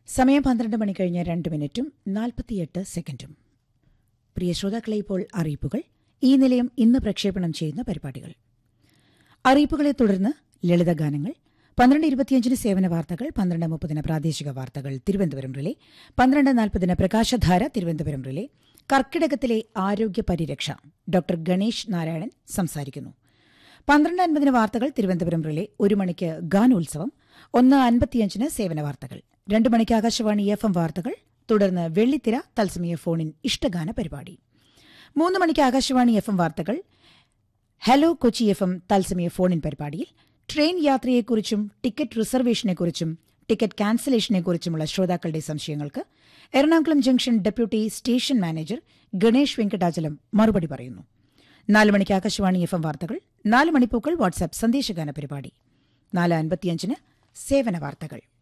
സമയം പന്ത്രണ്ട് മണി കഴിഞ്ഞ് രണ്ട് മിനിറ്റും നാൽപ്പത്തിയെട്ട് സെക്കൻഡും പ്രിയ ശ്രോതാക്കളെ ഇപ്പോൾ അറിയിപ്പുകൾ ഈ നിലയം ഇന്ന് പ്രക്ഷേപണം ചെയ്യുന്ന പരിപാടികൾ അറിയിപ്പുകളെ തുടർന്ന് ലളിതഗാനങ്ങൾ പന്ത്രണ്ട് ഇരുപത്തിയഞ്ചിന് സേവന വാർത്തകൾ പന്ത്രണ്ട് മുപ്പതിന് പ്രാദേശിക വാർത്തകൾ തിരുവനന്തപുരം റിലേ പന്ത്രണ്ട് നാൽപ്പതിന് പ്രകാശധാര തിരുവനന്തപുരം റിലേ കർക്കിടകത്തിലെ ആരോഗ്യ പരിരക്ഷ ഡോക്ടർ ഗണേഷ് നാരായണൻ സംസാരിക്കുന്നു പന്ത്രണ്ട് അൻപതിന് വാർത്തകൾ തിരുവനന്തപുരം റിലേ ഒരു മണിക്ക് ഗാനോത്സവം ഒന്ന് അൻപത്തിയഞ്ചിന് സേവന വാർത്തകൾ രണ്ട് മണിക്ക് ആകാശവാണി എഫ് എം വാർത്തകൾ തുടർന്ന് വെള്ളിത്തിര തത്സമയ ഫോണിൻ ഇഷ്ടഗാന പരിപാടി മൂന്ന് മണിക്ക് ആകാശവാണി എഫ് എം വാർത്തകൾ ഹലോ കൊച്ചി എഫ് എം തത്സമയ ഫോണിൻ പരിപാടിയിൽ ട്രെയിൻ യാത്രയെക്കുറിച്ചും ടിക്കറ്റ് റിസർവേഷനെക്കുറിച്ചും ടിക്കറ്റ് ക്യാൻസലേഷനെക്കുറിച്ചുമുള്ള ശ്രോതാക്കളുടെ സംശയങ്ങൾക്ക് Ernakulam junction deputy station manager Ganesh Venkatachalam മറുപടി പറയുന്നു നാല് മണിക്ക് ആകാശവാണി എഫ് എം വാർത്തകൾ നാല് മണിപ്പൂക്കൾ വാട്സാപ്പ് സന്ദേശഗാന പരിപാടി നാല് അൻപത്തിയഞ്ചിന് സേവന വാർത്തകൾ